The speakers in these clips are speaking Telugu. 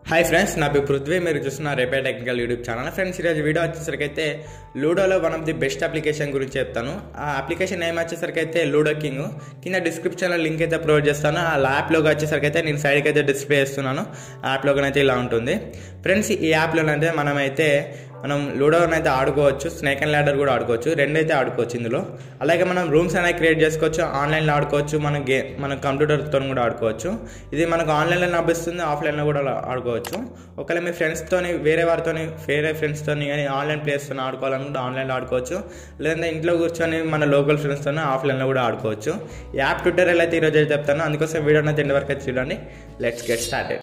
హాయ్ ఫ్రెండ్స్ నా పేరు పృథ్వీ మీరు చూస్తున్న రేపే టెక్నికల్ యూట్యూబ్ ఛానల్ ఫ్రెండ్స్ ఈరోజు వీడియో వచ్చేసరికి అయితే లూడోలో one of the best application గురించి చెప్తాను ఆ అప్లికేషన్ నేమ్ వచ్చేసరికి అయితే లూడో కింగ్ కింద డిస్క్రిప్షన్లో లింక్ అయితే ప్రొవైడ్ చేస్తాను ఆ యాప్ లోగో వచ్చేసరికి అయితే నేను సైడ్కి అయితే డిస్ప్లే చేస్తున్నాను ఆ యాప్ లోగో అయితే ఇలా ఉంటుంది ఫ్రెండ్స్ ఈ యాప్లోనైతే మనమైతే మనం లూడోని అయితే ఆడుకోవచ్చు స్నేక్ అండ్ ల్యాడర్ కూడా ఆడుకోవచ్చు రెండు అయితే ఆడుకోవచ్చు ఇందులో అలాగే మనం రూమ్స్ అనేవి క్రియేట్ చేసుకోవచ్చు ఆన్లైన్లో ఆడుకోవచ్చు మన గే మన కంప్యూటర్తో కూడా ఆడుకోవచ్చు ఇది మనకు ఆన్లైన్లో లభిస్తుంది ఆఫ్లైన్లో కూడా ఆడుకోవచ్చు ఒకవేళ మీ ఫ్రెండ్స్తోని వేరే వారితోని వేరే ఫ్రెండ్స్తోని కానీ ఆన్లైన్ ప్లేయర్స్తో ఆడుకోవాలనుకుంటే ఆన్లైన్లో ఆడుకోవచ్చు లేదంటే ఇంట్లో కూర్చొని మన లోకల్ ఫ్రెండ్స్తో ఆఫ్లైన్లో కూడా ఆడుకోవచ్చు ఈ యాప్ ట్విట్టర్లో అయితే ఈరోజు అయితే చెప్తాను అందుకోసం వీడియో అయితే ఎండ్ వరకు అయితే చూడండి లెట్స్ గెట్ స్టార్టెడ్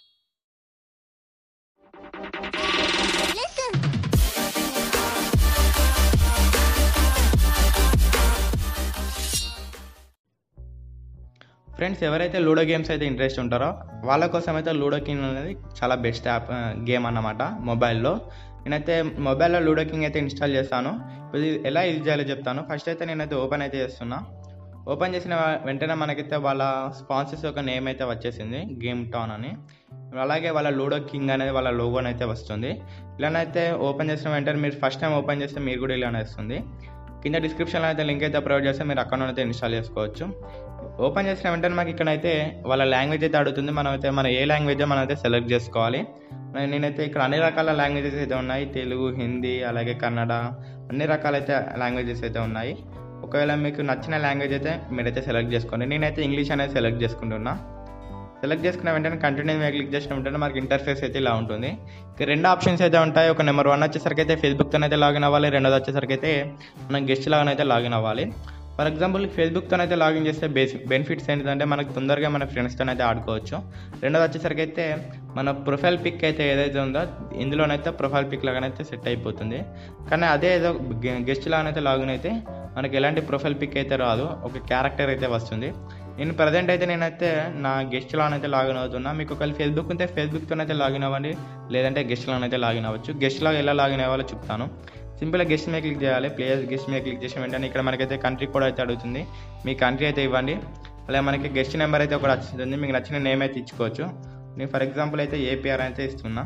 ఫ్రెండ్స్ ఎవరైతే లూడో గేమ్స్ అయితే ఇంట్రెస్ట్ ఉంటారో వాళ్ళ కోసం అయితే లూడో కింగ్ అనేది చాలా బెస్ట్ యాప్ గేమ్ అన్నమాట మొబైల్లో నేనైతే మొబైల్లో లూడో కింగ్ అయితే ఇన్స్టాల్ చేస్తాను ఇది ఎలా యూజ్ చేయాలో చెప్తాను ఫస్ట్ అయితే నేనైతే ఓపెన్ అయితే చేస్తున్నా ఓపెన్ చేసిన వెంటనే మనకైతే వాళ్ళ స్పాన్సర్స్ ఒక నేమ్ అయితే వచ్చేసింది గేమ్ టౌన్ అని అలాగే వాళ్ళ లూడో కింగ్ అనేది వాళ్ళ లోగోని అయితే వస్తుంది ఇలానైతే ఓపెన్ చేసిన వెంటనే మీరు ఫస్ట్ టైం ఓపెన్ చేస్తే మీరు కూడా ఇలానే వస్తుంది కింద డిస్క్రిప్షన్లో అయితే లింక్ అయితే ప్రొవైడ్ చేస్తే మీరు అకౌంట్ అయితే ఇన్స్టాల్ చేసుకోవచ్చు ఓపెన్ చేసిన వెంటనే మాకు ఇక్కడైతే వాళ్ళ లాంగ్వేజ్ అయితే అడుగుతుంది మనం అయితే మన ఏ లాంగ్వేజ్ మనం అయితే సెలెక్ట్ చేసుకోవాలి నేనైతే ఇక్కడ అన్ని రకాల లాంగ్వేజెస్ అయితే ఉన్నాయి తెలుగు హిందీ అలాగే కన్నడ అన్ని రకాల అయితే లాంగ్వేజెస్ అయితే ఉన్నాయి ఒకవేళ మీకు నచ్చిన లాంగ్వేజ్ అయితే మీరైతే సెలెక్ట్ చేసుకోండి నేనైతే ఇంగ్లీష్ అనేది సెలెక్ట్ చేసుకుంటున్నా సెలెక్ట్ చేసుకున్న వెంటనే కంటిన్యూ మీద క్లిక్ చేసిన వెంటనే మనకి ఇంటర్ఫేస్ అయితే ఇలా ఉంటుంది ఇక రెండు ఆప్షన్స్ అయితే ఉంటాయి ఒక నెంబర్ వన్ వచ్చేసరికి అయితే ఫేస్బుక్తో అయితే లాగిన్ అవ్వాలి రెండోది వచ్చేసరికి అయితే మనం గెస్ట్ లాగిన్ అయితే లాగిన్ అవ్వాలి ఫర్ ఎగ్జాంపుల్ ఫేస్బుక్తో అయితే లాగిన్ చేస్తే బేసిక్ బెనిఫిట్స్ ఏంటంటే మనకు తొందరగా మన ఫ్రెండ్స్తో అయితే ఆడుకోవచ్చు రెండోది వచ్చేసరికి అయితే మన ప్రొఫైల్ పిక్ అయితే ఏదైతే ఉందో ఇందులోనైతే ప్రొఫైల్ పిక్ లాగానైతే సెట్ అయిపోతుంది కానీ అదే ఏదో గెస్ట్ లాగానైతే లాగిన్ అయితే మనకి ఎలాంటి ప్రొఫైల్ పిక్ అయితే రాదు ఒక క్యారెక్టర్ అయితే వస్తుంది నేను ప్రజెంట్ అయితే నేనైతే నా గెస్ట్ లాన్ అయితే లాగిన్ అవుతున్నా మీకు ఒకవేళ ఫేస్బుక్ ఉంటే ఫేస్బుక్తో అయితే లాగిన్ అవ్వండి లేదంటే గెస్ట్ లాన్ అయితే లాగిన్ అవ్వచ్చు గెస్ట్ లాగ్ ఎలా లాగిన్ అవ్వాలో చెప్తాను సింపుల్గా గెస్ట్ మీద క్లిక్ చేయాలి ప్లేయర్స్ గెస్ట్ మీద క్లిక్ చేసిన వెంటనే ఇక్కడ మనకైతే కంట్రీ కూడా అయితే అడుగుతుంది మీ కంట్రీ అయితే ఇవ్వండి అలాగే మనకి గెస్ట్ నెంబర్ అయితే ఒకటి వస్తుంది మీకు నచ్చిన నేమ్ అయితే ఇచ్చుకోవచ్చు నేను ఫర్ ఎగ్జాంపుల్ అయితే ఏపీఆర్ అయితే ఇస్తున్నా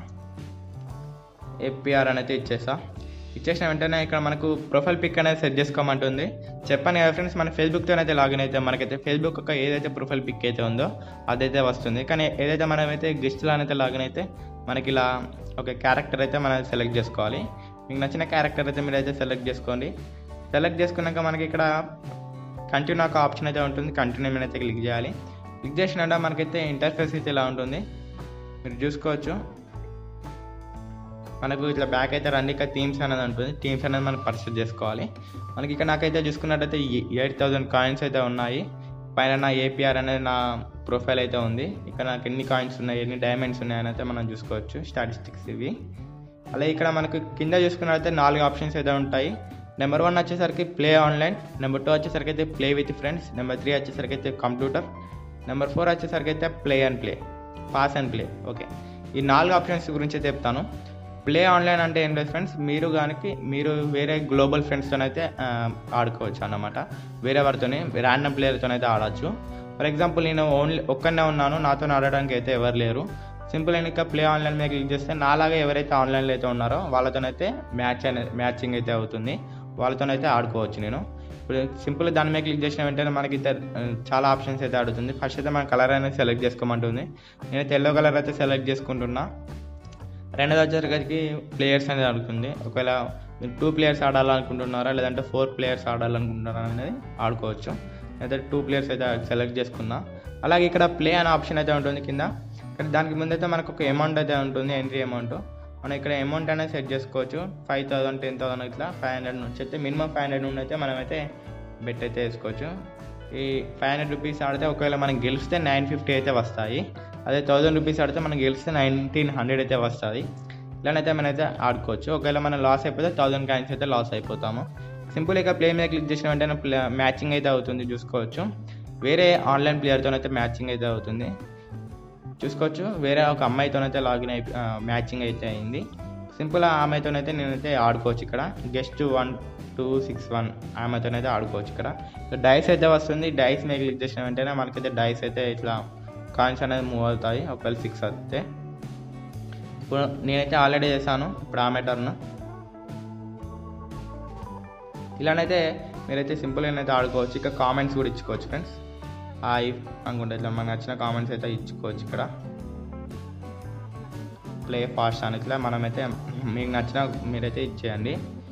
ఏపీఆర్ అనేది ఇచ్చేసా ఇచ్చేసిన వెంటనే ఇక్కడ మనకు ప్రొఫైల్ పిక్ అనేది సెట్ చేసుకోమంటుంది చెప్పాను కదా ఫ్రెండ్స్ మన ఫేస్బుక్తో అయితే లాగిన్ అయితే మనకైతే ఫేస్బుక్ ఒక ఏదైతే ప్రొఫైల్ పిక్ అయితే ఉందో అదైతే వస్తుంది కానీ ఏదైతే మనమైతే గెస్ట్లో అయితే లాగిన్ అయితే మనకి ఇలా ఒక క్యారెక్టర్ అయితే మనం సెలెక్ట్ చేసుకోవాలి మీకు నచ్చిన క్యారెక్టర్ అయితే మీరు అయితే సెలెక్ట్ చేసుకోండి సెలెక్ట్ చేసుకున్నాక మనకి ఇక్కడ కంటిన్యూ ఒక ఆప్షన్ అయితే ఉంటుంది కంటిన్యూ మీద అయితే క్లిక్ చేయాలి క్లిక్ చేసినాక మనకైతే ఇంటర్ఫేస్ అయితే ఇలా ఉంటుంది మీరు చూసుకోవచ్చు మనకు ఇట్లా బ్యాక్ అయితే రండి ఇక్కడ థీమ్స్ అనేది ఉంటుంది థీమ్స్ అనేది మనం పర్చేస్ చేసుకోవాలి మనకి ఇక్కడ నాకైతే చూసుకున్నట్టయితే ఎయిట్ థౌజండ్ కాయిన్స్ అయితే ఉన్నాయి పైన నా ఏపీఆర్ అనేది నా ప్రొఫైల్ అయితే ఉంది ఇక్కడ నాకు ఎన్ని కాయిన్స్ ఉన్నాయి ఎన్ని డైమండ్స్ ఉన్నాయని అయితే మనం చూసుకోవచ్చు స్టాటిస్టిక్స్ ఇవి అలాగే ఇక్కడ మనకు కింద చూసుకున్నట్టయితే నాలుగు ఆప్షన్స్ అయితే ఉంటాయి నెంబర్ వన్ వచ్చేసరికి ప్లే ఆన్లైన్ నెంబర్ టూ వచ్చేసరికి అయితే play with friends number three వచ్చేసరికి అయితే కంప్యూటర్ నెంబర్ ఫోర్ వచ్చేసరికి అయితే play and play pass and play okay ఈ నాలుగు ఆప్షన్స్ గురించి చెప్తాను ప్లే ఆన్లైన్ అంటే ఏం లేదు ఫ్రెండ్స్ మీరు కానీ మీరు వేరే గ్లోబల్ ఫ్రెండ్స్తో అయితే ఆడుకోవచ్చు అన్నమాట వేరే వారితోనే ర్యాండమ్ ప్లేయర్తో అయితే ఆడచ్చు ఫర్ ఎగ్జాంపుల్ నేను ఓన్లీ ఒక్కనే ఉన్నాను నాతో ఆడడానికి అయితే ఎవరు లేరు సింపుల్ ఇంకా ప్లే ఆన్లైన్ మీద క్లిక్ చేస్తే నాలాగా ఎవరైతే ఆన్లైన్లో అయితే ఉన్నారో వాళ్ళతోనైతే మ్యాచ్ అనేది మ్యాచింగ్ అయితే అవుతుంది వాళ్ళతోనైతే ఆడుకోవచ్చు నేను ఇప్పుడు సింపుల్ దాని మీద క్లిక్ చేసిన వెంటనే మనకి చాలా ఆప్షన్స్ అయితే ఆడుతుంది ఫస్ట్ అయితే మన కలర్ అనేది సెలెక్ట్ చేసుకోమంటుంది నేనైతే ఎల్లో కలర్ అయితే సెలెక్ట్ చేసుకుంటున్నా రెండోది వచ్చేసరికి ప్లేయర్స్ అనేది అడుగుతుంది ఒకవేళ మీరు టూ ప్లేయర్స్ ఆడాలనుకుంటున్నారా లేదంటే ఫోర్ ప్లేయర్స్ ఆడాలనుకుంటున్నారా అనేది ఆడుకోవచ్చు అయితే టూ ప్లేయర్స్ అయితే సెలెక్ట్ చేసుకున్నా అలాగే ఇక్కడ ప్లే అనే ఆప్షన్ అయితే ఉంటుంది కింద కానీ దానికి ముందైతే మనకు ఒక అమౌంట్ అయితే ఉంటుంది ఎంట్రీ అమౌంట్ మనం ఇక్కడ అమౌంట్ అనేది సెట్ చేసుకోవచ్చు ఫైవ్ థౌసండ్ టెన్ థౌసండ్ ఇట్లా ఫైవ్ హండ్రెడ్ నుంచి అయితే మినిమం ఫైవ్ హండ్రెడ్ నుండి అయితే మనమైతే బెట్ అయితే వేసుకోవచ్చు ఈ ఫైవ్ హండ్రెడ్ రూపీస్ ఆడితే ఒకవేళ మనం గెలిస్తే నైన్ ఫిఫ్టీ అయితే వస్తాయి అదే థౌజండ్ రూపీస్ ఆడితే మనం గెలిస్తే నైన్టీన్ హండ్రెడ్ అయితే వస్తుంది ఇలానైతే మనమైతే ఆడుకోవచ్చు ఒకవేళ మనం లాస్ అయిపోతే థౌజండ్ కాయిన్స్ అయితే లాస్ అయిపోతాము సింపుల్ ఇక ప్లే మీద క్లిక్ చేసిన వెంటనే ప్లే మ్యాచింగ్ అయితే అవుతుంది చూసుకోవచ్చు వేరే ఆన్లైన్ ప్లేయర్తోనైతే మ్యాచింగ్ అయితే అవుతుంది చూసుకోవచ్చు వేరే ఒక అమ్మాయితోనైతే లాగిన్ అయి మ్యాచింగ్ అయితే అయింది సింపుల్ ఆమెతోనైతే నేనైతే ఆడుకోవచ్చు ఇక్కడ guest one two six one ఆమెతోనైతే ఆడుకోవచ్చు ఇక్కడ డైస్ అయితే వస్తుంది డైస్ మీద క్లిక్ చేసిన వెంటనే మనకైతే డైస్ అయితే ఇట్లా కాయిన్స్ అనేది మూవ్ అవుతాయి ఒకవేళ సిక్స్ వస్తే ఇప్పుడు నేనైతే ఆల్రెడీ చేశాను ఇప్పుడు ఆమె టర్న్ ఇలానైతే మీరైతే సింపుల్గా అయితే ఆడుకోవచ్చు ఇక కామెంట్స్ కూడా ఇచ్చుకోవచ్చు ఫ్రెండ్స్ హాయ్ అనుకుంటే ఇట్లా మనకు నచ్చిన కామెంట్స్ అయితే ఇచ్చుకోవచ్చు ఇక్కడ ప్లే ఫాస్ట్ అని ఇట్లా మనమైతే మీకు నచ్చిన మీరైతే ఇచ్చేయండి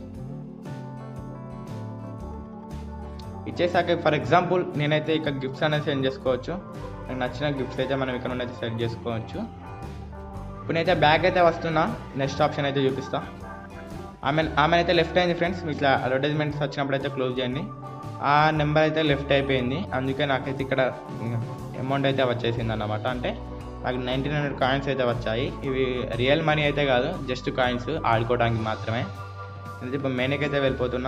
ఇచ్చేసాక ఫర్ ఎగ్జాంపుల్ నేనైతే ఇక గిఫ్ట్స్ అనేది సెండ్ చేసుకోవచ్చు నాకు నచ్చిన గిఫ్ట్స్ అయితే మనం ఇక్కడ నుండి అయితే సెట్ చేసుకోవచ్చు ఇప్పుడు నేనైతే బ్యాగ్ అయితే వస్తున్నా నెక్స్ట్ ఆప్షన్ అయితే చూపిస్తా ఆమె ఆమె అయితే లెఫ్ట్ అయింది ఫ్రెండ్స్ ఇట్లా అడ్వర్టైజ్మెంట్స్ వచ్చినప్పుడు అయితే క్లోజ్ చేయండి ఆ నెంబర్ అయితే లెఫ్ట్ అయిపోయింది అందుకే నాకైతే ఇక్కడ అమౌంట్ అయితే వచ్చేసింది అన్నమాట అంటే నాకు నైన్టీన్ హండ్రెడ్ కాయిన్స్ అయితే వచ్చాయి ఇవి రియల్ మనీ అయితే కాదు జస్ట్ కాయిన్స్ ఆడుకోవడానికి మాత్రమే అయితే ఇప్పుడు మెనూకి అయితే వెళ్ళిపోతున్నా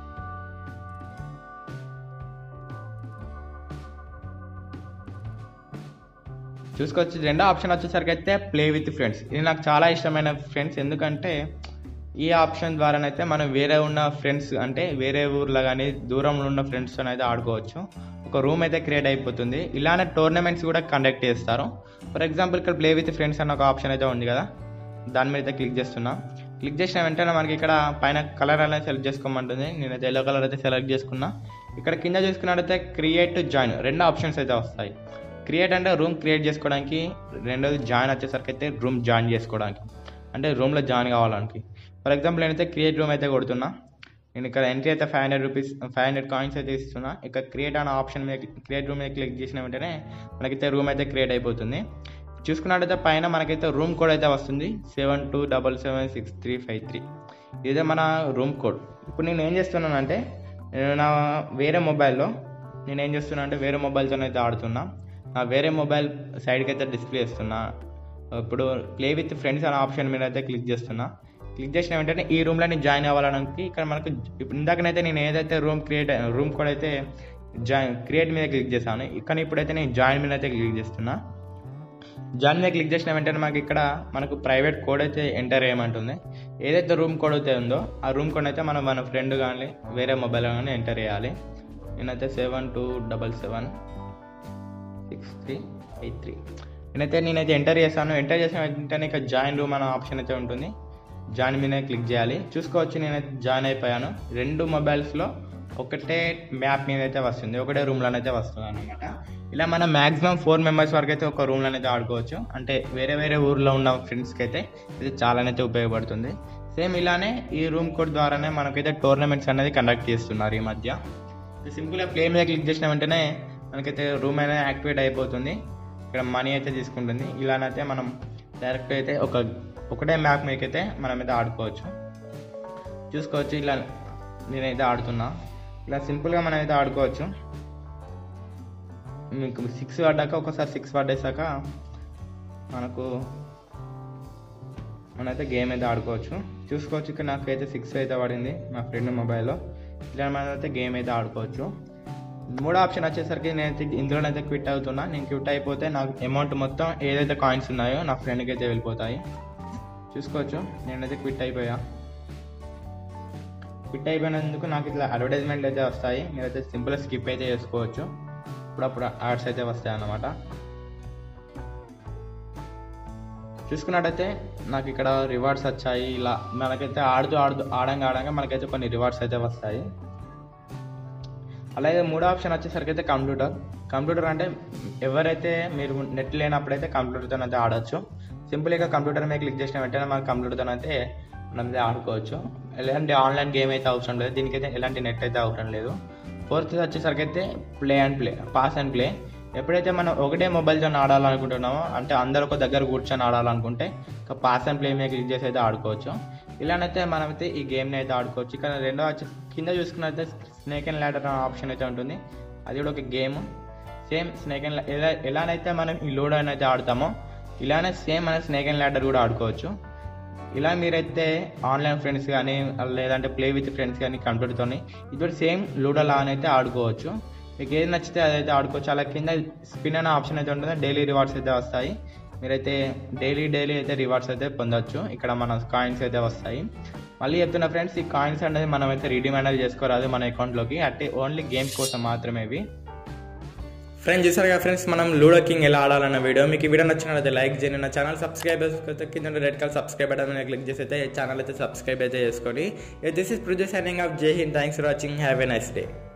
చూసుకోవచ్చు రెండో ఆప్షన్ వచ్చేసరికి అయితే ప్లే విత్ ఫ్రెండ్స్ ఇది నాకు చాలా ఇష్టమైన ఫ్రెండ్స్ ఎందుకంటే ఈ ఆప్షన్ ద్వారానైతే మనం వేరే ఉన్న ఫ్రెండ్స్ అంటే వేరే ఊర్లో కానీ దూరంలో ఉన్న ఫ్రెండ్స్తో అయితే ఆడుకోవచ్చు ఒక రూమ్ అయితే క్రియేట్ అయిపోతుంది ఇలానే టోర్నమెంట్స్ కూడా కండక్ట్ చేస్తారు ఫర్ ఎగ్జాంపుల్ ఇక్కడ ప్లే విత్ ఫ్రెండ్స్ అన్న ఒక ఆప్షన్ అయితే ఉంది కదా దాని మీద అయితే క్లిక్ చేస్తున్నా క్లిక్ చేసిన వెంటనే మనకి ఇక్కడ పైన కలర్ అనేది సెలెక్ట్ చేసుకోమంటుంది నేనైతే ఎల్లో కలర్ అయితే సెలెక్ట్ చేసుకున్నా ఇక్కడ కింద చూసుకున్నట్టయితే క్రియేట్ జాయిన్ రెండు ఆప్షన్స్ అయితే వస్తాయి క్రియేట్ అంటే రూమ్ క్రియేట్ చేసుకోవడానికి రెండోది జాయిన్ వచ్చేసరికి అయితే రూమ్ జాయిన్ చేసుకోవడానికి అంటే రూమ్లో జాయిన్ కావడానికి ఫర్ ఎగ్జాంపుల్ నేనైతే క్రియేట్ రూమ్ అయితే కొడుతున్నా నేను ఇక్కడ ఎంట్రీ అయితే five hundred rupees five hundred coins అయితే ఇస్తున్నా ఇక్కడ క్రియేట్ అనే ఆప్షన్ మీద క్రియేట్ రూమ్ మీద క్లిక్ చేసిన వెంటనే మనకైతే రూమ్ అయితే క్రియేట్ అయిపోతుంది చూసుకున్నట్టయితే పైన మనకైతే రూమ్ కోడ్ అయితే వస్తుంది seven two double seven six three five three ఇదే మన రూమ్ కోడ్ ఇప్పుడు నేను ఏం చేస్తున్నానంటే నేను నా వేరే మొబైల్లో నేను ఏం చేస్తున్నా అంటే వేరే మొబైల్తో అయితే ఆడుతున్నా నా వేరే మొబైల్ సైడ్కి అయితే డిస్ప్లే ఇస్తున్నా ఇప్పుడు ప్లే విత్ ఫ్రెండ్స్ అనే ఆప్షన్ మీద అయితే క్లిక్ చేస్తున్నా క్లిక్ చేసిన వెంటనే ఈ రూమ్లో నేను జాయిన్ అవ్వాలడానికి ఇక్కడ మనకు ఇప్పుడు ఇందాకనైతే నేను ఏదైతే రూమ్ క్రియేట్ రూమ్ కోడ్ అయితే జాయిన్ క్రియేట్ మీద క్లిక్ చేశాను కానీ ఇప్పుడైతే నేను జాయిన్ మీద అయితే క్లిక్ చేస్తున్నా జాయిన్ మీద క్లిక్ చేసిన వెంటనే మనకి ఇక్కడ మనకు ప్రైవేట్ కోడ్ అయితే ఎంటర్ చేయమంటుంది ఏదైతే రూమ్ కోడ్ అయితే ఉందో ఆ రూమ్ కోడ్ అయితే మనం మన ఫ్రెండ్ కానీ వేరే మొబైల్ కానీ ఎంటర్ చేయాలి నేనైతే seven two double seven six three eight three నేనైతే నేనైతే ఎంటర్ చేశాను ఎంటర్ చేసిన వెంటనే ఇక జాయిన్ రూమ్ అనే ఆప్షన్ అయితే ఉంటుంది జాయిన్ మీద క్లిక్ చేయాలి చూసుకోవచ్చు నేనైతే జాయిన్ అయిపోయాను రెండు మొబైల్స్లో ఒకటే మ్యాప్ మీద అయితే వస్తుంది ఒకటే రూమ్లోనైతే వస్తుంది అనమాట ఇలా మనం మ్యాక్సిమం ఫోర్ మెంబర్స్ వరకు అయితే ఒక రూమ్లోనైతే ఆడుకోవచ్చు అంటే వేరే వేరే ఊర్లో ఉన్న ఫ్రెండ్స్కి అయితే ఇది చాలానైతే ఉపయోగపడుతుంది సేమ్ ఇలానే ఈ రూమ్ కోడ్ ద్వారానే మనకైతే టోర్నమెంట్స్ అనేది కండక్ట్ చేస్తున్నారు ఈ మధ్య సింపుల్గా ప్లే మీద క్లిక్ చేసిన వెంటనే మనకైతే రూమ్ అనేది యాక్టివేట్ అయిపోతుంది ఇక్కడ మనీ అయితే తీసుకుంటుంది ఇలానైతే మనం డైరెక్ట్ అయితే ఒక ఒకటే మ్యాప్ మీదకైతే మనం అయితే ఆడుకోవచ్చు చూసుకోవచ్చు ఇలా నేనైతే ఆడుతున్నా ఇలా సింపుల్గా మనం అయితే ఆడుకోవచ్చు మీకు సిక్స్ పడ్డాక ఒకసారి సిక్స్ పడ్డేసాక మనకు మనమైతే గేమ్ అయితే ఆడుకోవచ్చు చూసుకోవచ్చు ఇక్కడ నాకైతే సిక్స్ అయితే పడింది మా ఫ్రెండ్ మొబైల్లో ఇలా మనమైతే గేమ్ అయితే ఆడుకోవచ్చు మూడో ఆప్షన్ వచ్చేసరికి నేనైతే ఇందులోనైతే క్విట్ అవుతున్నా నేను క్విట్ అయిపోతే నాకు అమౌంట్ మొత్తం ఏదైతే కాయిన్స్ ఉన్నాయో నా ఫ్రెండ్కి అయితే వెళ్ళిపోతాయి చూసుకోవచ్చు నేనైతే క్విట్ అయిపోయా క్విట్ అయిపోయినందుకు నాకు ఇట్లా అడ్వర్టైజ్మెంట్ అయితే వస్తాయి మీరైతే సింపుల్ స్కిప్ అయితే చేసుకోవచ్చు అప్పుడప్పుడు యాడ్స్ అయితే వస్తాయి అన్నమాట చూసుకున్నట్టయితే నాకు ఇక్కడ రివార్డ్స్ వచ్చాయి ఇలా మనకైతే ఆడుతూ ఆడుతూ ఆడంగా ఆడంగా మనకైతే కొన్ని రివార్డ్స్ అయితే వస్తాయి అలాగే మూడో ఆప్షన్ వచ్చేసరికి అయితే కంప్యూటర్ కంప్యూటర్ అంటే ఎవరైతే మీరు నెట్ లేనప్పుడైతే కంప్యూటర్తో అయితే ఆడొచ్చు సింపుల్గా కంప్యూటర్ మీద క్లిక్ చేసిన వెంటనే మన కంప్యూటర్తో అయితే మనం అయితే ఆడుకోవచ్చు ఎలాంటి ఆన్లైన్ గేమ్ అయితే అవసరం లేదు దీనికైతే ఎలాంటి నెట్ అయితే అవసరం లేదు ఫోర్త్ వచ్చేసరికి అయితే play and play pass and play ఎప్పుడైతే మనం ఒకటే మొబైల్తో ఆడాలనుకుంటున్నామో అంటే అందరు ఒక దగ్గర కూర్చొని ఆడాలనుకుంటే ఇక పాస్ అండ్ ప్లే మీద క్లిక్ చేసి అయితే ఆడుకోవచ్చు ఇలానైతే మనమైతే ఈ గేమ్ని అయితే ఆడుకోవచ్చు ఇక్కడ రెండో వచ్చి కింద చూసుకున్నైతే స్నేక్ అండ్ ల్యాడర్ అనే ఆప్షన్ అయితే ఉంటుంది అది కూడా ఒక గేమ్ సేమ్ స్నేక్ అండ్ ఎలా ఎలానైతే మనం ఈ లూడో అయితే ఆడతామో ఇలానే సేమ్ మన స్నేక్ అండ్ ల్యాడర్ కూడా ఆడుకోవచ్చు ఇలా మీరైతే ఆన్లైన్ ఫ్రెండ్స్ కానీ లేదంటే ప్లే విత్ ఫ్రెండ్స్ కానీ కంప్యూటర్తోని ఇది సేమ్ లూడో లా అయితే ఆడుకోవచ్చు మీకు ఏది నచ్చితే అదైతే ఆడుకోవచ్చు అలా కింద స్పిన్ అనే ఆప్షన్ అయితే ఉంటుంది డైలీ రివార్డ్స్ అయితే వస్తాయి మీరైతే డైలీ డైలీ అయితే రివార్డ్స్ అయితే పొందొచ్చు ఇక్కడ మన కాయిన్స్ అయితే వస్తాయి మళ్ళీ చెప్తున్న ఫ్రెండ్స్ ఈ కాయిన్స్ అనేది మనం అయితే రిడీమ్ అనేది చేసుకోరాదు మన అకౌంట్లోకి అంటే ఓన్లీ గేమ్ కోసం మాత్రమే ఇవి ఫ్రెండ్స్ చూసారు కదా ఫ్రెండ్స్ మనం లూడో కింగ్ ఎలా ఆడాలన్న వీడియో మీకు ఈ వీడియో నచ్చినట్లయితే లైక్ చేయండి నా ఛానల్ సబ్స్క్రైబ్ చేసుకుంటే కింద రెడ్ కలర్ సబ్స్క్రైబ్ బటన్ మీద క్లిక్ చేసి అయితే ఛానల్ అయితే సబ్స్క్రైబ్ అయితే చేసుకొని this is produce signing off జై Hind thanks for watching have a nice day